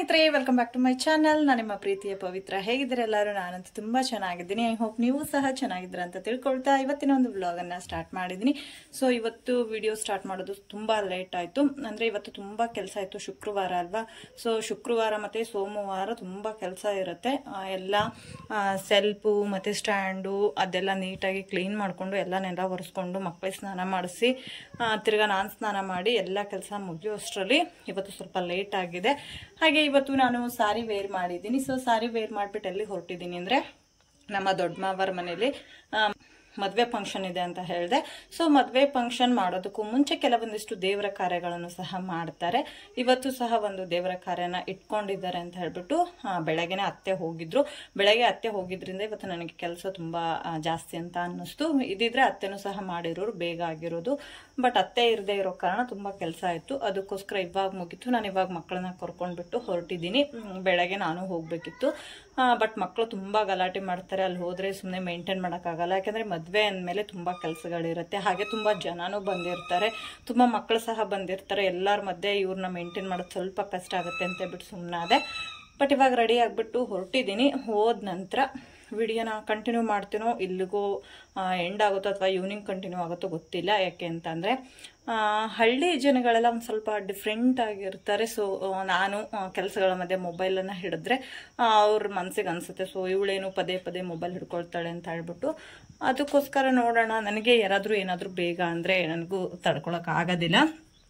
ಸ್ನೇಹಿತರೆ welcome back to my channel ನಾನು ನಿಮ್ಮ ಪ್ರೀತಿಯ ಪವಿತ್ರ ಹೇಗಿದ್ದೀರಾ ಎಲ್ಲರೂ ನಾನಂತೂ ತುಂಬಾ ಚೆನ್ನಾಗಿದ್ದೀನಿ ಐ ಹೋಪ್ ನೀವು ಸಹ ಚೆನ್ನಾಗಿದ್ದೀರಾ ಅಂತ ತಿಳ್ಕೊಳ್ತಾ ಇವತ್ತಿನ ಒಂದು ವ್ಲಾಗ್ ಅನ್ನ ಸ್ಟಾರ್ಟ್ ಮಾಡಿದ್ದೀನಿ ಸೊ ಇವತ್ತು ವಿಡಿಯೋ ಸ್ಟಾರ್ಟ್ ಮಾಡೋದು ತುಂಬಾ ಲೇಟ್ ಆಯ್ತು ಅಂದ್ರೆ ಇವತ್ತು ತುಂಬಾ ಕೆಲಸ ಆಯ್ತು ಶುಕ್ರವಾರ ಅಲ್ವಾ ಸೊ ಶುಕ್ರವಾರ ಮತ್ತೆ ಸೋಮವಾರ ತುಂಬಾ ಕೆಲಸ ಇರುತ್ತೆ ಆ, ಎಲ್ಲ ಸೆಲ್ಫು ಮತ್ತೆ ಸ್ಟ್ಯಾಂಡು ಅದೆಲ್ಲ ನೀಟಾಗಿ ಕ್ಲೀನ್ ಮಾಡಿಕೊಂಡು ಎಲ್ಲ ನೆಲ ಒರೆಸ್ಕೊಂಡು ಮಕ್ಕಳಿಗೆ ಸ್ನಾನ ಮಾಡಿಸಿ ಆ, ತಿರ್ಗಾ ನಾನು ಸ್ನಾನ ಮಾಡಿ ಎಲ್ಲ ಕೆಲಸ ಮುಗಿಯೋಷ್ಟರಲ್ಲಿ ಇವತ್ತು ಸ್ವಲ್ಪ ಲೇಟ್ ಆಗಿದೆ ಹಾಗೆ ಇವತ್ತು ನಾನು ಸಾರಿ ವೇರ್ ಮಾಡಿದ್ದೀನಿ ಸೊ ಸಾರಿ ವೇರ್ ಮಾಡಿಬಿಟ್ಟು ಎಲ್ಲಿ ಹೊರಟಿದ್ದೀನಿ ಅಂದರೆ ನಮ್ಮ ದೊಡ್ಡ ಮಾವರ ಮನೇಲಿ ಆ, ಮದ್ವೆ ಫಂಕ್ಷನ್ ಇದೆ ಅಂತ ಹೇಳಿದೆ ಸೊ ಮದ್ವೆ ಫಂಕ್ಷನ್ ಮಾಡೋದಕ್ಕೂ ಮುಂಚೆ ಕೆಲವೊಂದಿಷ್ಟು ದೇವರ ಕಾರ್ಯಗಳನ್ನು ಸಹ ಮಾಡ್ತಾರೆ ಇವತ್ತು ಸಹ ಒಂದು ದೇವರ ಕಾರ್ಯನ ಇಟ್ಕೊಂಡಿದ್ದಾರೆ ಅಂತ ಹೇಳ್ಬಿಟ್ಟು ಆ, ಬೆಳಗ್ಗೆನೆ ಅತ್ತೆ ಹೋಗಿದ್ರು ಬೆಳಗ್ಗೆ ಅತ್ತೆ ಹೋಗಿದ್ರಿಂದ ಇವತ್ತು ನನಗೆ ಕೆಲಸ ತುಂಬಾ ಆ, ಜಾಸ್ತಿ ಅಂತ ಅನ್ನಿಸ್ತು ಇದಿದ್ರೆ ಅತ್ತೆನೂ ಸಹ ಮಾಡಿರೋರು ಬೇಗ ಆಗಿರೋದು ಬಟ್ ಅತ್ತೆ ಇರದೇ ಇರೋ ಕಾರಣ ತುಂಬಾ ಕೆಲಸ ಆಯ್ತು ಅದಕ್ಕೋಸ್ಕರ ಇವಾಗ ಮುಗೀತು ನಾನು ಇವಾಗ ಮಕ್ಕಳನ್ನ ಕರ್ಕೊಂಡ್ಬಿಟ್ಟು ಹೊರಟಿದ್ದೀನಿ ಹ್ಮ್, ಬೆಳಗ್ಗೆ ನಾನು ಹೋಗ್ಬೇಕಿತ್ತು ಬಟ್ ಮಕ್ಕಳು ತುಂಬಾ ಗಲಾಟೆ ಮಾಡ್ತಾರೆ ಅಲ್ಲಿ ಹೋದ್ರೆ ಸುಮ್ಮನೆ ಮೇಂಟೈನ್ ಮಾಡೋಕ್ಕಾಗಲ್ಲ ಯಾಕಂದ್ರೆ ಮದ್ವೆ ಅಂದಮೇಲೆ ತುಂಬಾ ಕೆಲಸಗಳಿರುತ್ತೆ ಹಾಗೆ ತುಂಬಾ ಜನನೂ ಬಂದಿರ್ತಾರೆ ತುಂಬಾ ಮಕ್ಕಳು ಸಹ ಬಂದಿರ್ತಾರೆ ಎಲ್ಲರ ಮಧ್ಯೆ ಇವ್ರನ್ನ ಮೇಂಟೈನ್ ಮಾಡೋದು ಸ್ವಲ್ಪ ಕಷ್ಟ ಆಗುತ್ತೆ ಅಂತ ಹೇಳ್ಬಿಟ್ಟು ಸುಮ್ಮನಾದೆ ಬಟ್ ಇವಾಗ ರೆಡಿ ಆಗಿಬಿಟ್ಟು ಹೊರಟಿದ್ದೀನಿ ಹೋದ ನಂತರ ವಿಡಿಯೋನ ಕಂಟಿನ್ಯೂ ಮಾಡ್ತೀನೋ ಇಲ್ಲಿಗೂ ಎಂಡ್ ಆಗುತ್ತೋ ಅಥವಾ ಈವ್ನಿಂಗ್ ಕಂಟಿನ್ಯೂ ಆಗುತ್ತೋ ಗೊತ್ತಿಲ್ಲ ಯಾಕೆ ಅಂತಂದರೆ ಹಳ್ಳಿ ಜನಗಳೆಲ್ಲ ಒಂದು ಸ್ವಲ್ಪ ಡಿಫ್ರೆಂಟ್ ಆಗಿರ್ತಾರೆ ಸೊ ನಾನು ಕೆಲಸಗಳ ಮಧ್ಯೆ ಮೊಬೈಲನ್ನು ಹಿಡಿದ್ರೆ ಆ, ಅವ್ರ ಮನಸ್ಸಿಗೆ ಅನಿಸುತ್ತೆ ಸೊ ಇವಳೇನು ಪದೇ ಪದೇ ಮೊಬೈಲ್ ಹಿಡ್ಕೊಳ್ತಾಳೆ ಅಂತ ಹೇಳ್ಬಿಟ್ಟು ಅದಕ್ಕೋಸ್ಕರ ನೋಡೋಣ ನನಗೆ ಯಾರಾದರೂ ಏನಾದರೂ ಬೇಗ ಅಂದರೆ ನನಗೂ ತಡ್ಕೊಳಕ್ ಆಗೋದಿಲ್ಲ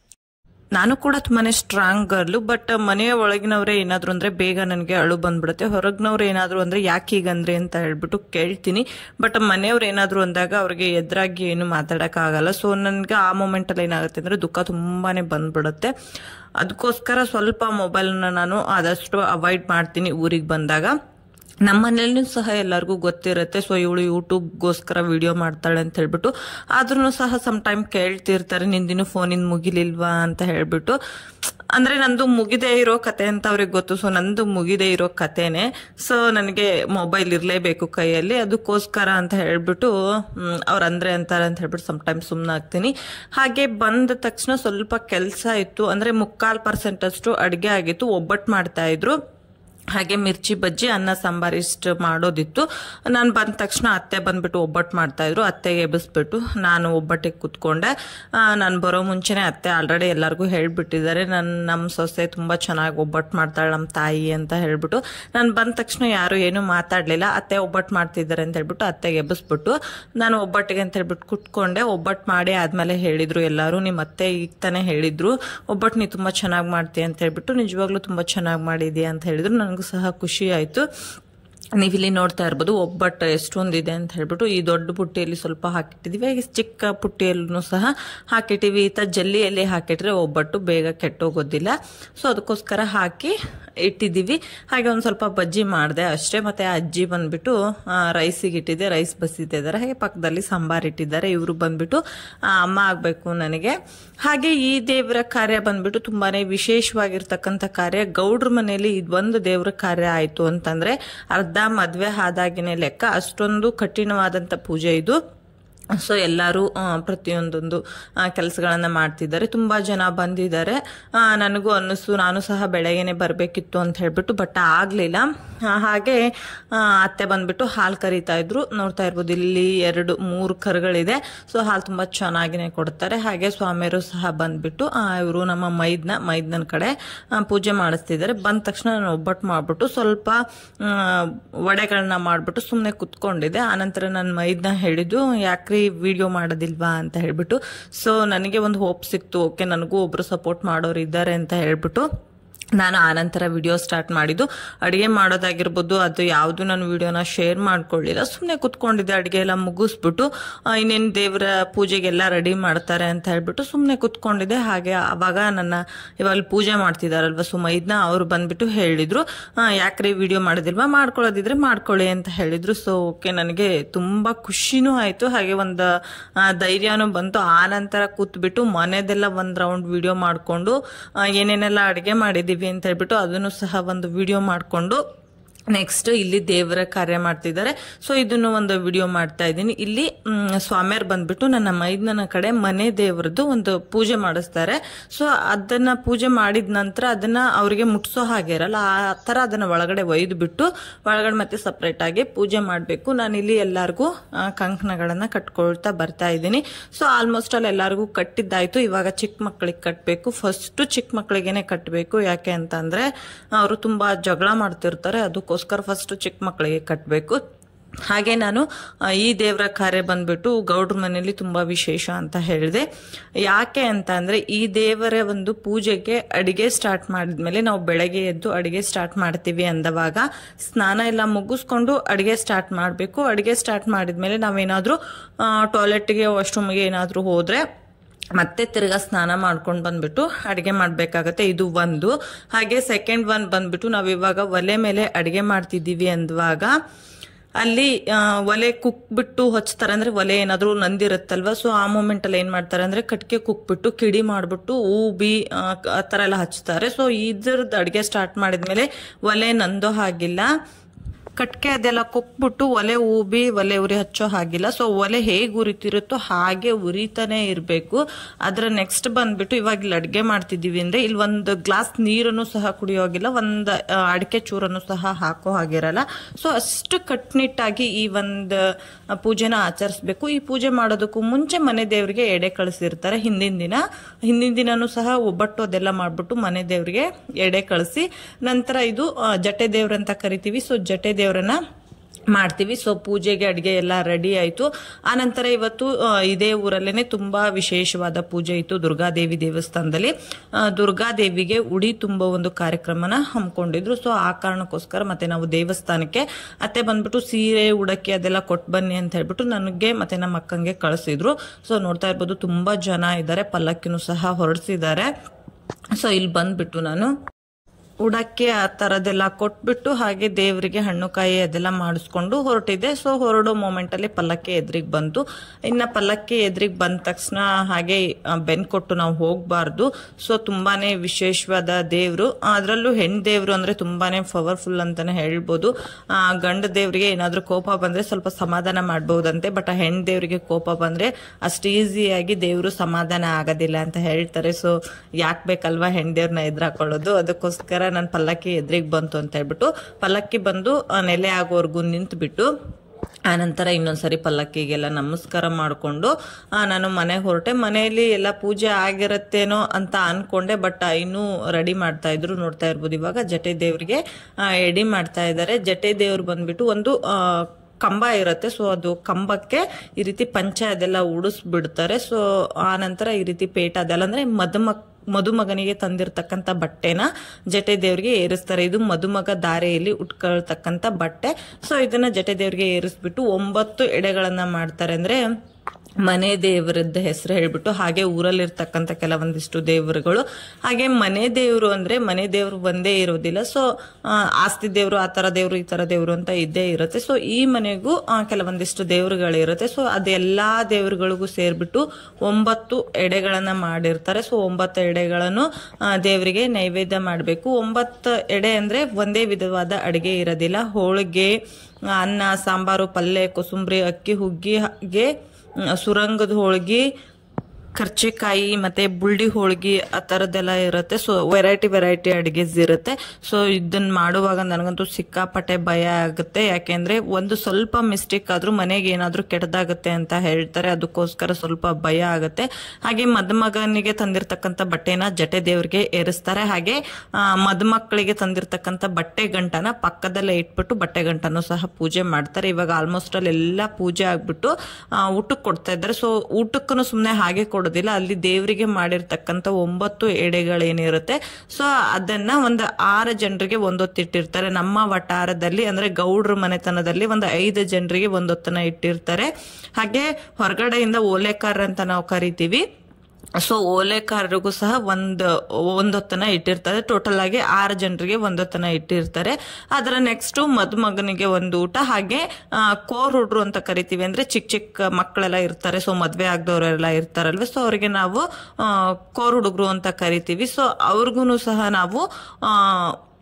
ನಾನು ಕೂಡ ತುಂಬಾನೇ ಸ್ಟ್ರಾಂಗ್ ಗರ್ಲು ಬಟ್ ಮನೆಯ ಒಳಗಿನವ್ರೆ ಏನಾದ್ರು ಅಂದ್ರೆ ಬೇಗ ನನಗೆ ಅಳು ಬಂದ್ಬಿಡುತ್ತೆ ಹೊರಗಿನವ್ರು ಏನಾದ್ರು ಅಂದ್ರೆ ಯಾಕೆ ಹೀಗಂದ್ರೆ ಅಂತ ಹೇಳ್ಬಿಟ್ಟು ಕೇಳ್ತೀನಿ ಬಟ್ ಮನೆಯವ್ರು ಏನಾದ್ರು ಅಂದಾಗ ಅವ್ರಿಗೆ ಎದುರಾಗಿ ಏನು ಮಾತಾಡಕ್ ಆಗಲ್ಲ ಸೊ ನನ್ಗೆ ಆ ಮೂಮೆಂಟ್ ಅಲ್ಲಿ ಏನಾಗುತ್ತೆ ಅಂದ್ರೆ ದುಃಖ ತುಂಬಾನೇ ಬಂದ್ಬಿಡುತ್ತೆ ಅದಕ್ಕೋಸ್ಕರ ಸ್ವಲ್ಪ ಮೊಬೈಲ್ನ ನಾನು ಆದಷ್ಟು ಅವಾಯ್ಡ್ ಮಾಡ್ತೀನಿ ಊರಿಗೆ ಬಂದಾಗ ನಮ್ಮ ಮನೇಲೂ ಸಹ ಎಲ್ಲರಿಗೂ ಗೊತ್ತಿರುತ್ತೆ ಸೊ ಇವಳು ಯೂಟ್ಯೂಬ್ಗೋಸ್ಕರ ವಿಡಿಯೋ ಮಾಡ್ತಾಳೆ ಅಂತ ಹೇಳ್ಬಿಟ್ಟು ಆದ್ರೂ ಸಹ ಸಮ್ ಟೈಮ್ ಕೇಳ್ತಿರ್ತಾರೆ ನಿಂದಿನ ಫೋನಿಂದ ಮುಗಿಲಿಲ್ವಾ ಅಂತ ಹೇಳ್ಬಿಟ್ಟು ಅಂದ್ರೆ ನಂದು ಮುಗಿದೇ ಇರೋ ಕತೆ ಅಂತ ಅವ್ರಿಗೆ ಗೊತ್ತು ಸೊ ನಂದು ಮುಗಿದೇ ಇರೋ ಕತೆನೆ ಸೊ ನನಗೆ ಮೊಬೈಲ್ ಇರಲೇಬೇಕು ಕೈಯಲ್ಲಿ ಅದಕ್ಕೋಸ್ಕರ ಅಂತ ಹೇಳ್ಬಿಟ್ಟು ಅವ್ರು ಅಂದ್ರೆ ಅಂತಾರೆ ಅಂತ ಹೇಳ್ಬಿಟ್ಟು ಸಮ್ ಟೈಮ್ ಸುಮ್ಮನೆ ಆಗ್ತೀನಿ ಹಾಗೆ ಬಂದ ತಕ್ಷಣ ಸ್ವಲ್ಪ ಕೆಲಸ ಇತ್ತು ಅಂದ್ರೆ ಮುಕ್ಕಾಲ್ ಪರ್ಸೆಂಟ್ ಅಷ್ಟು ಅಡುಗೆ ಆಗಿತ್ತು ಒಬ್ಬಟ್ಟು ಮಾಡ್ತಾ ಇದ್ರು ಹಾಗೆ ಮಿರ್ಚಿ ಬಜ್ಜಿ ಅನ್ನ ಸಾಂಬಾರ್ ಇಷ್ಟು ಮಾಡೋದಿತ್ತು ನಾನು ಬಂದ ತಕ್ಷಣ ಅತ್ತೆ ಬಂದ್ಬಿಟ್ಟು ಒಬ್ಬಟ್ಟು ಮಾಡ್ತಾ ಇದ್ರು ಅತ್ತೆಗೆ ಎಬ್ಬಿಸ್ಬಿಟ್ಟು ನಾನು ಒಬ್ಬಟ್ಟಿಗೆ ಕುತ್ಕೊಂಡೆ ನಾನು ಬರೋ ಮುಂಚೆನೆ ಅತ್ತೆ ಆಲ್ರೆಡಿ ಎಲ್ಲರಿಗೂ ಹೇಳ್ಬಿಟ್ಟಿದ್ದಾರೆ ನನ್ನ ನಮ್ಮ ಸೊಸೆ ತುಂಬಾ ಚೆನ್ನಾಗಿ ಒಬ್ಬಟ್ಟು ಮಾಡ್ತಾಳೆ ನಮ್ಮ ತಾಯಿ ಅಂತ ಹೇಳ್ಬಿಟ್ಟು ನಾನು ಬಂದ ತಕ್ಷಣ ಯಾರು ಏನು ಮಾತಾಡ್ಲಿಲ್ಲ ಅತ್ತೆ ಒಬ್ಬಟ್ಟು ಮಾಡ್ತಿದ್ದಾರೆ ಅಂತ ಹೇಳ್ಬಿಟ್ಟು ಅತ್ತೆಗೆ ಎಬ್ಬಿಸ್ಬಿಟ್ಟು ನಾನು ಒಬ್ಬಟ್ಟಿಗೆ ಅಂತ ಹೇಳ್ಬಿಟ್ಟು ಕುತ್ಕೊಂಡೆ ಒಬ್ಬಟ್ಟು ಮಾಡಿ ಆದ್ಮೇಲೆ ಹೇಳಿದ್ರು ಎಲ್ಲರೂ ನಿಮ್ಮ ಅತ್ತೆ ಈಗ ತಾನೇ ಹೇಳಿದ್ರು ಒಬ್ಬಟ್ಟು ನೀ ತುಂಬಾ ಚೆನ್ನಾಗಿ ಮಾಡ್ತೀಯ ಅಂತ ಹೇಳ್ಬಿಟ್ಟು ನಿಜವಾಗ್ಲೂ ತುಂಬಾ ಚೆನ್ನಾಗಿ ಮಾಡಿದೀಯ ಅಂತ ಹೇಳಿದ್ರು ನನಗೂ ಸಹ ಖುಷಿ ಆಯ್ತು ನೀವಿಲ್ಲಿ ನೋಡ್ತಾ ಇರ್ಬೋದು ಒಬ್ಬಟ್ಟು ಎಷ್ಟೊಂದಿದೆ ಅಂತ ಹೇಳ್ಬಿಟ್ಟು ಈ ದೊಡ್ಡ ಪುಟ್ಟಿಯಲ್ಲಿ ಸ್ವಲ್ಪ ಹಾಕಿಟ್ಟಿದೀವಿ ಹಾಗೆ ಚಿಕ್ಕ ಪುಟ್ಟಿಯಲ್ಲೂ ಸಹ ಹಾಕಿಟ್ಟಿವಿ ಈ ಥರ ಜಲ್ಲಿಯಲ್ಲಿ ಹಾಕಿಟ್ರೆ ಒಬ್ಬಟ್ಟು ಬೇಗ ಕೆಟ್ಟೋಗೋದಿಲ್ಲ ಸೊ ಅದಕ್ಕೋಸ್ಕರ ಹಾಕಿ ಇಟ್ಟಿದ್ದೀವಿ ಹಾಗೆ ಒಂದು ಸ್ವಲ್ಪ ಬಜ್ಜಿ ಮಾಡಿದೆ ಅಷ್ಟೇ ಮತ್ತೆ ಅಜ್ಜಿ ಬಂದ್ಬಿಟ್ಟು ರೈಸಿಗೆ ಇಟ್ಟಿದ್ದೆ ರೈಸ್ ಬಸಿತಿದ್ದಾರೆ ಹಾಗೆ ಪಕ್ಕದಲ್ಲಿ ಸಾಂಬಾರ್ ಇಟ್ಟಿದ್ದಾರೆ ಇವರು ಬಂದ್ಬಿಟ್ಟು ಆ, ಅಮ್ಮ ಆಗಬೇಕು ನನಗೆ ಹಾಗೆ ಈ ದೇವರ ಕಾರ್ಯ ಬಂದ್ಬಿಟ್ಟು ತುಂಬಾನೇ ವಿಶೇಷವಾಗಿರ್ತಕ್ಕಂಥ ಕಾರ್ಯ ಗೌಡ್ರ ಮನೆಯಲ್ಲಿ ಇದೊಂದು ದೇವರ ಕಾರ್ಯ ಆಯ್ತು ಅಂತಂದ್ರೆ ಅರ್ಧ ಮದ್ವೆ ಆದಾಗಿನೇ ಲೆಕ್ಕ ಅಷ್ಟೊಂದು ಕಠಿಣವಾದಂತ ಪೂಜೆ ಇದು ಸೊ ಎಲ್ಲರೂ ಆ, ಪ್ರತಿಯೊಂದೊಂದು ಕೆಲಸಗಳನ್ನ ಮಾಡ್ತಿದ್ದಾರೆ ತುಂಬಾ ಜನ ಬಂದಿದ್ದಾರೆ ಆ, ನನಗೂ ಅನ್ನಿಸ್ತು ನಾನು ಸಹ ಬೆಳಗ್ಗೆನೆ ಬರಬೇಕಿತ್ತು ಅಂತ ಹೇಳ್ಬಿಟ್ಟು ಬಟ್ ಆಗ್ಲಿಲ್ಲ ಆ, ಹಾಗೆ ಆ, ಅತ್ತೆ ಬಂದ್ಬಿಟ್ಟು ಹಾಲು ಕರಿತಾ ಇದ್ರು ನೋಡ್ತಾ ಇರ್ಬೋದು ಇಲ್ಲಿ ಎರಡು ಮೂರು ಕರುಗಳಿದೆ ಸೊ ಹಾಲು ತುಂಬಾ ಚೆನ್ನಾಗಿನೇ ಕೊಡ್ತಾರೆ ಹಾಗೆ ಸ್ವಾಮಿಯರು ಸಹ ಬಂದ್ಬಿಟ್ಟು ಇವರು ನಮ್ಮ ಮೈದ್ನ ಮೈದ್ನನ್ ಕಡೆ ಆ, ಪೂಜೆ ಮಾಡಿಸ್ತಿದ್ದಾರೆ ಬಂದ ತಕ್ಷಣ ನಾನು ಒಬ್ಬಟ್ಟು ಮಾಡ್ಬಿಟ್ಟು ಸ್ವಲ್ಪ ಆ, ವಡೆಗಳನ್ನ ಮಾಡ್ಬಿಟ್ಟು ಸುಮ್ಮನೆ ಕುತ್ಕೊಂಡಿದ್ದೆ ಆನಂತರ ನನ್ನ ಮೈದ್ನ ಹೇಳಿದ್ದು ಯಾಕ್ರಿ ವಿಡಿಯೋ ಮಾಡೋದಿಲ್ವಾ ಅಂತ ಹೇಳ್ಬಿಟ್ಟು ಸೊ ನನಗೆ ಒಂದು ಹೋಪ್ ಸಿಕ್ತು ಓಕೆ ನನಗೂ ಒಬ್ರು ಸಪೋರ್ಟ್ ಮಾಡೋರು ಇದ್ದಾರೆ ಅಂತ ಹೇಳ್ಬಿಟ್ಟು ನಾನು ಆನಂತರ ವಿಡಿಯೋ ಸ್ಟಾರ್ಟ್ ಮಾಡಿದ್ದು ಅಡುಗೆ ಮಾಡೋದಾಗಿರ್ಬೋದು ಅದು ಯಾವುದು ನಾನು ವಿಡಿಯೋನ ಶೇರ್ ಮಾಡ್ಕೊಳ್ಳಿಲ್ಲ ಸುಮ್ಮನೆ ಕುತ್ಕೊಂಡಿದ್ದೆ ಅಡುಗೆ ಎಲ್ಲ ಮುಗಿಸ್ಬಿಟ್ಟು ಆ, ಇನ್ನೇನು ದೇವರ ಪೂಜೆಗೆಲ್ಲ ರೆಡಿ ಮಾಡ್ತಾರೆ ಅಂತ ಹೇಳ್ಬಿಟ್ಟು ಸುಮ್ಮನೆ ಕುತ್ಕೊಂಡಿದ್ದೆ ಹಾಗೆ ಅವಾಗ ನನ್ನ ಇವಾಗ ಪೂಜೆ ಮಾಡ್ತಿದಾರಲ್ವ ಸುಮೈದ್ನ ಅವರು ಬಂದ್ಬಿಟ್ಟು ಹೇಳಿದ್ರು ಆ, ಯಾಕ್ರಿ ವಿಡಿಯೋ ಮಾಡೋದಿಲ್ವಾ ಮಾಡ್ಕೊಳ್ಳೋದಿದ್ರೆ ಮಾಡ್ಕೊಳ್ಳಿ ಅಂತ ಹೇಳಿದ್ರು ಸೊ ಓಕೆ ನನಗೆ ತುಂಬಾ ಖುಷಿನೂ ಆಯ್ತು ಹಾಗೆ ಒಂದು ಆ, ಧೈರ್ಯನೂ ಬಂತು ಆ ನಂತರ ಕೂತ್ಬಿಟ್ಟು ಮನೆದೆಲ್ಲ ಒಂದ್ ರೌಂಡ್ ವಿಡಿಯೋ ಮಾಡ್ಕೊಂಡು ಆ, ಏನೇನೆಲ್ಲ ಅಡುಗೆ ಮಾಡಿದೀವಿ ಅಂತ ಹೇಳ್ಬಿಟ್ಟು ಅದನ್ನು ಸಹ ಒಂದು ವಿಡಿಯೋ ಮಾಡ್ಕೊಂಡು ನೆಕ್ಸ್ಟ್ ಇಲ್ಲಿ ದೇವರ ಕಾರ್ಯ ಮಾಡ್ತಿದ್ದಾರೆ ಸೊ ಇದನ್ನು ಒಂದು ವಿಡಿಯೋ ಮಾಡ್ತಾ ಇದ್ದೀನಿ ಇಲ್ಲಿ ಮ್, ಸ್ವಾಮಿಯರ್ ಬಂದ್ಬಿಟ್ಟು ನನ್ನ ಮೈದನ ಕಡೆ ಮನೆ ದೇವರದ್ದು ಒಂದು ಪೂಜೆ ಮಾಡಿಸ್ತಾರೆ ಸೊ ಅದನ್ನ ಪೂಜೆ ಮಾಡಿದ ನಂತರ ಅದನ್ನ ಅವರಿಗೆ ಮುಟ್ಸೋ ಹಾಗೆ ಇರಲ್ಲ ಆ ತರ ಅದನ್ನ ಒಳಗಡೆ ಒಯ್ದು ಬಿಟ್ಟು ಒಳಗಡೆ ಮತ್ತೆ ಸಪ್ರೇಟ್ ಆಗಿ ಪೂಜೆ ಮಾಡಬೇಕು ನಾನು ಇಲ್ಲಿ ಎಲ್ಲರಿಗೂ ಕಂಕಣಗಳನ್ನ ಕಟ್ಕೊಳ್ತಾ ಬರ್ತಾ ಇದ್ದೀನಿ ಸೊ ಆಲ್ಮೋಸ್ಟ್ ಅಲ್ಲಿ ಎಲ್ಲರಿಗೂ ಕಟ್ಟಿದ್ದಾಯ್ತು ಇವಾಗ ಚಿಕ್ಕ ಮಕ್ಕಳಿಗೆ ಕಟ್ಟಬೇಕು ಫಸ್ಟ್ ಚಿಕ್ಕ ಮಕ್ಕಳಿಗೇನೆ ಕಟ್ಟಬೇಕು ಯಾಕೆ ಅಂತ ಅಂದ್ರೆ ಅವರು ತುಂಬಾ ಜಗಳ ಮಾಡ್ತಿರ್ತಾರೆ ಅದಕ್ಕೋಸ್ಕರ ಫಸ್ಟ್ ಚಿಕ್ಕ ಮಕ್ಕಳಿಗೆ ಕಟ್ಟಬೇಕು ಹಾಗೆ ನಾನು ಆ, ಈ ದೇವರ ಕಾರ್ಯ ಬಂದ್ಬಿಟ್ಟು ಗೌಡ್ರ ಮನೆಯಲ್ಲಿ ತುಂಬಾ ವಿಶೇಷ ಅಂತ ಹೇಳಿದೆ ಯಾಕೆ ಅಂತ ಅಂದ್ರೆ ಈ ದೇವರ ಒಂದು ಪೂಜೆಗೆ ಅಡಿಗೆ ಸ್ಟಾರ್ಟ್ ಮಾಡಿದ್ಮೇಲೆ ನಾವು ಬೆಳಗ್ಗೆ ಎದ್ದು ಅಡಿಗೆ ಸ್ಟಾರ್ಟ್ ಮಾಡ್ತೀವಿ ಅಂದವಾಗ ಸ್ನಾನ ಎಲ್ಲ ಮುಗಿಸ್ಕೊಂಡು ಅಡಿಗೆ ಸ್ಟಾರ್ಟ್ ಮಾಡಬೇಕು ಅಡಿಗೆ ಸ್ಟಾರ್ಟ್ ಮಾಡಿದ್ಮೇಲೆ ನಾವೇನಾದ್ರೂ ಟಾಯ್ಲೆಟ್ಗೆ ವಾಶ್ರೂಮ್ಗೆ ಏನಾದ್ರೂ ಹೋದ್ರೆ ಮತ್ತೆ ತಿರ್ಗಾ ಸ್ನಾನ ಮಾಡ್ಕೊಂಡು ಬಂದ್ಬಿಟ್ಟು ಅಡಿಗೆ ಮಾಡ್ಬೇಕಾಗತ್ತೆ ಇದು ಒಂದು ಹಾಗೆ ಸೆಕೆಂಡ್ ಒನ್ ಬಂದ್ಬಿಟ್ಟು ನಾವ್ ಇವಾಗ ಒಲೆ ಮೇಲೆ ಅಡಿಗೆ ಮಾಡ್ತಿದ್ದೀವಿ ಅಂದವಾಗ ಅಲ್ಲಿ ಆ, ಒಲೆ ಕುಕ್ಬಿಟ್ಟು ಹಚ್ತಾರೆ ಅಂದ್ರೆ ಒಲೆ ಏನಾದ್ರೂ ನಂದಿರುತ್ತಲ್ವಾ ಸೊ ಆ ಮೂಮೆಂಟ್ ಅಲ್ಲಿ ಏನ್ ಮಾಡ್ತಾರೆ ಅಂದ್ರೆ ಕಟ್ಗೆ ಕುಕ್ಬಿಟ್ಟು ಕಿಡಿ ಮಾಡ್ಬಿಟ್ಟು ಊಬಿ ಆ, ಆ ತರ ಎಲ್ಲ ಹಚ್ತಾರೆ ಸೊ ಇದ್ರದ್ದು ಅಡಿಗೆ ಸ್ಟಾರ್ಟ್ ಮಾಡಿದ್ಮೇಲೆ ಒಲೆ ನಂದೋ ಹಾಗಿಲ್ಲ ಕಟ್ಕೆ ಅದೆಲ್ಲ ಕೊಕ್ಬಿಟ್ಟು ಒಲೆ ಊಬಿ ಒಲೆ ಉರಿ ಹಚ್ಚೋ ಹಾಗಿಲ್ಲ ಸೊ ಒಲೆ ಹೇಗೆ ಉರಿತಿರುತ್ತೋ ಹಾಗೆ ಉರಿತಾನೆ ಇರಬೇಕು ಅದ್ರ ನೆಕ್ಸ್ಟ್ ಬಂದ್ಬಿಟ್ಟು ಇವಾಗ ಇಲ್ಲಿ ಅಡ್ಗೆ ಮಾಡ್ತಿದೀವಿ ಅಂದ್ರೆ ಇಲ್ಲಿ ಒಂದು ಗ್ಲಾಸ್ ನೀರನ್ನು ಸಹ ಕುಡಿಯೋ ಹಾಗಿಲ್ಲ ಒಂದು ಅಡಿಕೆ ಚೂರನ್ನು ಸಹ ಹಾಕೋ ಹಾಗಿರಲ್ಲ ಸೊ ಅಷ್ಟು ಕಟ್ನಿಟ್ಟಾಗಿ ಈ ಒಂದು ಪೂಜೆನ ಆಚರಿಸ್ಬೇಕು ಈ ಪೂಜೆ ಮಾಡೋದಕ್ಕೂ ಮುಂಚೆ ಮನೆ ದೇವರಿಗೆ ಎಡೆ ಕಳಿಸಿರ್ತಾರೆ ಹಿಂದಿನ ದಿನ ಹಿಂದಿನ ದಿನನೂ ಸಹ ಒಬ್ಬಟ್ಟು ಅದೆಲ್ಲ ಮಾಡ್ಬಿಟ್ಟು ಮನೆ ದೇವರಿಗೆ ಎಡೆ ಕಳಿಸಿ ನಂತರ ಇದು ಆ, ಜಟೆ ದೇವ್ರಂತ ಕರಿತೀವಿ ಸೊ ಜಟೆ ದೇವ್ರನ್ನ ಮಾಡ್ತೀವಿ ಸೊ ಪೂಜೆಗೆ ಅಡಿಗೆ ಎಲ್ಲ ರೆಡಿ ಆಯ್ತು ಆನಂತರ ಇವತ್ತು ಆ, ಇದೇ ಊರಲ್ಲೇನೆ ತುಂಬಾ ವಿಶೇಷವಾದ ಪೂಜೆ ಇತ್ತು ದುರ್ಗಾದೇವಿ ದೇವಸ್ಥಾನದಲ್ಲಿ ಆ, ದುರ್ಗಾದೇವಿಗೆ ಉಡಿ ತುಂಬೋ ಒಂದು ಕಾರ್ಯಕ್ರಮನ ಹಮ್ಮಿಕೊಂಡಿದ್ರು ಸೊ ಆ ಕಾರಣಕ್ಕೋಸ್ಕರ ಮತ್ತೆ ನಾವು ದೇವಸ್ಥಾನಕ್ಕೆ ಅತ್ತೆ ಬಂದ್ಬಿಟ್ಟು ಸೀರೆ ಉಡಕ್ಕೆ ಅದೆಲ್ಲ ಕೊಟ್ಟು ಬನ್ನಿ ಅಂತ ಹೇಳ್ಬಿಟ್ಟು ನನಗೆ ಮತ್ತೆ ನಮ್ಮ ಅಕ್ಕಂಗೆ ಕಳಿಸಿದ್ರು ಸೊ ನೋಡ್ತಾ ಇರ್ಬೋದು ತುಂಬಾ ಜನ ಇದ್ದಾರೆ ಪಲ್ಲಕ್ಕಿನೂ ಸಹ ಹೊರಡಿಸಿದ್ದಾರೆ ಸೊ ಇಲ್ಲಿ ಬಂದ್ಬಿಟ್ಟು ನಾನು ಉಡಕ್ಕೆ ಆ ತರದೆಲ್ಲ ಕೊಟ್ಬಿಟ್ಟು ಹಾಗೆ ದೇವರಿಗೆ ಹಣ್ಣು ಕಾಯಿ ಅದೆಲ್ಲ ಮಾಡಿಸ್ಕೊಂಡು ಹೊರಟಿದೆ ಸೊ ಹೊರಡೋ ಮೂಮೆಂಟ್ ಅಲ್ಲಿ ಪಲ್ಲಕ್ಕಿ ಎದುರಿಗೆ ಬಂತು ಇನ್ನ ಪಲ್ಲಕ್ಕಿ ಎದುರಿಗೆ ಬಂದ ತಕ್ಷಣ ಹಾಗೆ ಆ, ಬೆನ್ ಕೊಟ್ಟು ನಾವು ಹೋಗ್ಬಾರ್ದು ಸೊ ತುಂಬಾನೇ ವಿಶೇಷವಾದ ದೇವ್ರು ಅದರಲ್ಲೂ ಹೆಣ್ ದೇವ್ರು ಅಂದ್ರೆ ತುಂಬಾನೇ ಪವರ್ಫುಲ್ ಅಂತಾನೆ ಹೇಳ್ಬೋದು ಆ, ಗಂಡ ದೇವರಿಗೆ ಏನಾದ್ರೂ ಕೋಪ ಬಂದ್ರೆ ಸ್ವಲ್ಪ ಸಮಾಧಾನ ಮಾಡಬಹುದಂತೆ ಬಟ್ ಆ ಹೆಣ್ ದೇವರಿಗೆ ಕೋಪ ಬಂದ್ರೆ ಅಷ್ಟು ಈಸಿಯಾಗಿ ದೇವರು ಸಮಾಧಾನ ಆಗೋದಿಲ್ಲ ಅಂತ ಹೇಳ್ತಾರೆ ಸೊ ಯಾಕೆ ಬೇಕಲ್ವಾ ಹೆಣ್ ದೇವ್ರನ್ನ ಎದುರಾಕೊಳ್ಳೋದು ಅದಕ್ಕೋಸ್ಕರ ನನ್ನ ಪಲ್ಲಕ್ಕಿ ಎದುರಿಗೆ ಬಂತು ಅಂತ ಹೇಳ್ಬಿಟ್ಟು ಪಲ್ಲಕ್ಕಿ ಬಂದು ಆ, ನೆಲೆ ಆಗೋವರೆಗೂ ನಿಂತು ಬಿಟ್ಟು ಆನಂತರ ಇನ್ನೊಂದ್ಸರಿ ಪಲ್ಲಕ್ಕಿಗೆಲ್ಲ ನಮಸ್ಕಾರ ಮಾಡಿಕೊಂಡು ನಾನು ಮನೆ ಹೊರಟೆ ಮನೆಯಲ್ಲಿ ಎಲ್ಲ ಪೂಜೆ ಆಗಿರತ್ತೇನೋ ಅಂತ ಅನ್ಕೊಂಡೆ ಬಟ್ ಇನ್ನೂ ರೆಡಿ ಮಾಡ್ತಾ ಇದ್ರು ನೋಡ್ತಾ ಇರ್ಬೋದು ಇವಾಗ ಜಟೆ ದೇವ್ರಿಗೆ ಆ, ಎಡಿ ಮಾಡ್ತಾ ಇದ್ದಾರೆ ಜಟೆ ದೇವ್ರು ಬಂದ್ಬಿಟ್ಟು ಒಂದು ಆ, ಕಂಬ ಇರುತ್ತೆ ಸೊ ಅದು ಕಂಬಕ್ಕೆ ಈ ರೀತಿ ಪಂಚೆ ಅದೆಲ್ಲ ಉಡಿಸ್ಬಿಡ್ತಾರೆ ಸೊ ಆ ನಂತರ ಈ ರೀತಿ ಪೇಟ ಅದೆಲ್ಲ ಅಂದ್ರೆ ಮದುಮಕ್ ಮದುಮಗನಿಗೆ ತಂದಿರತಕ್ಕಂತ ಬಟ್ಟೆನ ಜಟೆ ದೇವ್ರಿಗೆ ಏರಿಸ್ತಾರೆ ಇದು ಮದುಮಗ ದಾರೆಯಲ್ಲಿ ಉಟ್ಕೊಳ್ತಕ್ಕಂತ ಬಟ್ಟೆ ಸೊ ಇದನ್ನ ಜಟೆ ದೇವ್ರಿಗೆ ಏರಿಸ್ಬಿಟ್ಟು ಒಂಬತ್ತು ಎಡೆಗಳನ್ನ ಮಾಡ್ತಾರೆ ಅಂದ್ರೆ ಮನೆ ದೇವರದ್ದು ಹೆಸರು ಹೇಳ್ಬಿಟ್ಟು ಹಾಗೆ ಊರಲ್ಲಿರ್ತಕ್ಕಂಥ ಕೆಲವೊಂದಿಷ್ಟು ದೇವರುಗಳು ಹಾಗೆ ಮನೆ ದೇವರು ಅಂದ್ರೆ ಮನೆ ದೇವರು ಒಂದೇ ಇರೋದಿಲ್ಲ ಸೊ ಆಸ್ತಿ ದೇವರು ಆ ತರ ದೇವರು ಈ ತರ ದೇವರು ಅಂತ ಇದ್ದೇ ಇರುತ್ತೆ ಸೊ ಈ ಮನೆಗೂ ಆ, ಕೆಲವೊಂದಿಷ್ಟು ದೇವರುಗಳಿರುತ್ತೆ ಸೊ ಅದೆಲ್ಲಾ ದೇವರುಗಳಿಗೂ ಸೇರ್ಬಿಟ್ಟು ಒಂಬತ್ತು ಎಡೆಗಳನ್ನ ಮಾಡಿರ್ತಾರೆ ಸೊ ಒಂಬತ್ತು ಎಡೆಗಳನ್ನು ಆ, ದೇವರಿಗೆ ನೈವೇದ್ಯ ಮಾಡಬೇಕು ಒಂಬತ್ತು ಎಡೆ ಅಂದ್ರೆ ಒಂದೇ ವಿಧವಾದ ಅಡಿಗೆ ಇರೋದಿಲ್ಲ ಹೋಳಿಗೆ ಅನ್ನ ಸಾಂಬಾರು ಪಲ್ಯ ಕೊಸುಂಬರಿ ಅಕ್ಕಿ ಹುಗ್ಗಿ ಹಾಗೆ ಮ್, ಸುರಂಗದ ಹೋಳ್ಗಿ ಕರ್ಚಿಕಾಯಿ ಮತ್ತೆ ಬುಳ್ಳಿ ಹೋಳ್ಗಿ ಆ ಥರದ್ದೆಲ್ಲ ಇರುತ್ತೆ ಸೊ ವೆರೈಟಿ ವೆರೈಟಿ ಅಡಿಗೆಸ್ ಇರುತ್ತೆ ಸೊ ಇದನ್ನ ಮಾಡುವಾಗ ನನಗಂತೂ ಸಿಕ್ಕಾಪಟ್ಟೆ ಭಯ ಆಗುತ್ತೆ ಯಾಕೆಂದ್ರೆ ಒಂದು ಸ್ವಲ್ಪ ಮಿಸ್ಟೇಕ್ ಆದ್ರೂ ಮನೆಗೆ ಏನಾದ್ರೂ ಕೆಟ್ಟದಾಗುತ್ತೆ ಅಂತ ಹೇಳ್ತಾರೆ ಅದಕ್ಕೋಸ್ಕರ ಸ್ವಲ್ಪ ಭಯ ಆಗುತ್ತೆ ಹಾಗೆ ಮದುಮಗನಿಗೆ ತಂದಿರತಕ್ಕಂತ ಬಟ್ಟೆನ ಜಟೆ ದೇವ್ರಿಗೆ ಏರಿಸ್ತಾರೆ ಹಾಗೆ ಆ, ಮದುಮಕ್ಕಳಿಗೆ ತಂದಿರತಕ್ಕಂತ ಬಟ್ಟೆ ಗಂಟನ ಪಕ್ಕದಲ್ಲೇ ಇಟ್ಬಿಟ್ಟು ಬಟ್ಟೆ ಗಂಟನು ಸಹ ಪೂಜೆ ಮಾಡ್ತಾರೆ ಇವಾಗ ಆಲ್ಮೋಸ್ಟ್ ಅಲ್ಲಿ ಎಲ್ಲ ಪೂಜೆ ಆಗ್ಬಿಟ್ಟು ಆ, ಊಟಕ್ಕೆ ಕೊಡ್ತಾ ಇದ್ದಾರೆ ಸೊ ಊಟಕ್ಕೂ ಸುಮ್ಮನೆ ಹಾಗೆ ಕೊಡೋದಿಲ್ಲ ಅಲ್ಲಿ ದೇವರಿಗೆ ಮಾಡಿರ್ತಕ್ಕಂಥ ಒಂಬತ್ತು ಎಡೆಗಳೇನಿರುತ್ತೆ ಸೊ ಅದನ್ನ ಒಂದು ಆರು ಜನರಿಗೆ ಒಂದೊತ್ತಿಟ್ಟಿರ್ತಾರೆ ನಮ್ಮ ವಟಾರದಲ್ಲಿ ಅಂದ್ರೆ ಗೌಡ್ರ ಮನೆತನದಲ್ಲಿ ಒಂದು ಐದು ಜನರಿಗೆ ಒಂದೊತ್ತನ ಇಟ್ಟಿರ್ತಾರೆ ಹಾಗೆ ಹೊರಗಡೆಯಿಂದ ಓಲೆಕಾರ ಅಂತ ನಾವು ಕರಿತೀವಿ ಸೊ ಓಲೆಕಾರರಿಗೂ ಸಹ ಒಂದು ಒಂದೊತ್ತನ ಇಟ್ಟಿರ್ತಾರೆ ಟೋಟಲ್ ಆಗಿ ಆರು ಜನರಿಗೆ ಒಂದೊತ್ತನ ಇಟ್ಟಿರ್ತಾರೆ ಅದರ ನೆಕ್ಸ್ಟ್ ಮದುಮಗನಿಗೆ ಒಂದು ಊಟ ಹಾಗೆ ಆ, ಕೋರ್ ಹುಡ್ರು ಅಂತ ಕರಿತೀವಿ ಅಂದ್ರೆ ಚಿಕ್ಕ ಚಿಕ್ಕ ಮಕ್ಕಳೆಲ್ಲ ಇರ್ತಾರೆ ಸೊ ಮದ್ವೆ ಆಗದವರೆಲ್ಲ ಇರ್ತಾರಲ್ವ ಸೊ ಅವರಿಗೆ ನಾವು ಆ, ಕೋರ್ ಹುಡುಗರು ಅಂತ ಕರಿತೀವಿ ಸೊ ಅವ್ರಿಗೂ ಸಹ ನಾವು ಆ,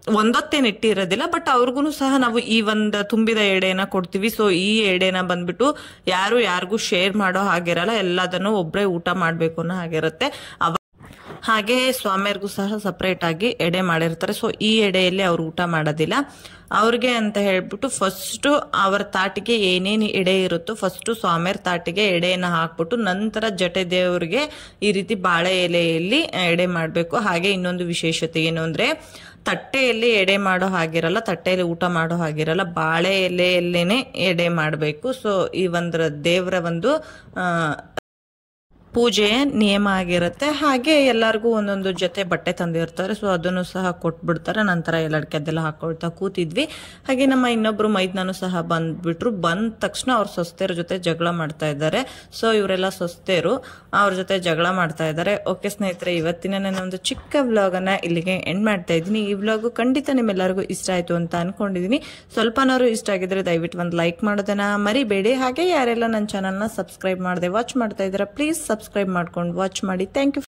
ಒಂದೊತ್ತೇನು ಇಟ್ಟಿರೋದಿಲ್ಲ ಬಟ್ ಅವ್ರಿಗೂ ಸಹ ನಾವು ಈ ಒಂದು ತುಂಬಿದ ಎಡೆನ ಕೊಡ್ತೀವಿ ಸೊ ಈ ಎಡೆನ ಬಂದ್ಬಿಟ್ಟು ಯಾರು ಯಾರಿಗೂ ಶೇರ್ ಮಾಡೋ ಹಾಗಿರಲ್ಲ ಎಲ್ಲದನ್ನು ಒಬ್ಬರೇ ಊಟ ಮಾಡಬೇಕು ಅನ್ನೋ ಹಾಗಿರುತ್ತೆ ಅವ ಹಾಗೆ ಸ್ವಾಮಿಯರ್ಗೂ ಸಹ ಸಪ್ರೇಟ್ ಆಗಿ ಎಡೆ ಮಾಡಿರ್ತಾರೆ ಸೊ ಈ ಎಡೆಯಲ್ಲಿ ಅವ್ರು ಊಟ ಮಾಡೋದಿಲ್ಲ ಅವ್ರಿಗೆ ಅಂತ ಹೇಳ್ಬಿಟ್ಟು ಫಸ್ಟ್ ಅವರ ತಾಟಿಗೆ ಏನೇನು ಎಡೆ ಇರುತ್ತೋ ಫಸ್ಟ್ ಸ್ವಾಮಿಯರ್ ತಾಟಿಗೆ ಎಡೆಯನ್ನು ಹಾಕ್ಬಿಟ್ಟು ನಂತರ ಜಟೆ ದೇವರಿಗೆ ಈ ರೀತಿ ಬಾಳೆ ಎಲೆಯಲ್ಲಿ ಎಡೆ ಮಾಡಬೇಕು ಹಾಗೆ ಇನ್ನೊಂದು ವಿಶೇಷತೆ ಏನು ಅಂದ್ರೆ ತಟ್ಟೆಯಲ್ಲಿ ಎಡೆ ಮಾಡೋ ಹಾಗಿರಲ್ಲ ತಟ್ಟೆಯಲ್ಲಿ ಊಟ ಮಾಡೋ ಹಾಗಿರಲ್ಲ ಬಾಳೆ ಎಲೆಯಲ್ಲೇನೆ ಎಡೆ ಮಾಡಬೇಕು ಸೊ ಈ ಒಂದು ದೇವರ ಒಂದು ಆ, ಪೂಜೆಯ ನಿಯಮ ಆಗಿರುತ್ತೆ ಹಾಗೆ ಎಲ್ಲರಿಗೂ ಒಂದೊಂದು ಜೊತೆ ಬಟ್ಟೆ ತಂದಿರ್ತಾರೆ ಸೊ ಅದನ್ನು ಸಹ ಕೊಟ್ಬಿಡ್ತಾರೆ ನಂತರ ಎಲ್ಲಡಿಕೆ ಅದೆಲ್ಲ ಹಾಕೊಳ್ತಾ ಕೂತಿದ್ವಿ ಹಾಗೆ ನಮ್ಮ ಇನ್ನೊಬ್ರು ಮೈದ್ನನು ಸಹ ಬಂದ್ಬಿಟ್ರು ಬಂದ ತಕ್ಷಣ ಅವ್ರ ಸೊಸ್ತೆಯರ ಜೊತೆ ಜಗಳ ಮಾಡ್ತಾ ಇದ್ದಾರೆ ಸೊ ಇವರೆಲ್ಲ ಸೊಸ್ತೆಯರು ಅವ್ರ ಜೊತೆ ಜಗಳ ಮಾಡ್ತಾ ಇದ್ದಾರೆ ಓಕೆ ಸ್ನೇಹಿತರೆ ಇವತ್ತಿನ ನನ್ನ ಒಂದು ಚಿಕ್ಕ ವ್ಲಾಗ್ ಅನ್ನ ಇಲ್ಲಿಗೆ ಎಂಡ್ ಮಾಡ್ತಾ ಇದ್ದೀನಿ ಈ ವ್ಲಾಗ್ ಖಂಡಿತ ನಿಮ್ಮೆಲ್ಲರಿಗೂ ಇಷ್ಟ ಆಯ್ತು ಅಂತ ಅನ್ಕೊಂಡಿದೀನಿ ಸ್ವಲ್ಪನಾದ್ರು ಇಷ್ಟ ಆಗಿದ್ರೆ ದಯವಿಟ್ಟು ಒಂದು ಲೈಕ್ ಮಾಡೋದನ್ನ ಮರಿಬೇಡಿ ಹಾಗೆ ಯಾರೆಲ್ಲ ನನ್ನ ಚಾನಲ್ನ ಸಬ್ಸ್ಕ್ರೈಬ್ ಮಾಡದೆ ವಾಚ್ ಮಾಡ್ತಾ ಇದ್ದಾರೆ ಪ್ಲೀಸ್ ಸಬ್ಸ್ಕ್ರೈಬ್ ಮಾಡ್ಕೊಂಡು ವಾಚ್ ಮಾಡಿ ಥ್ಯಾಂಕ್ ಯು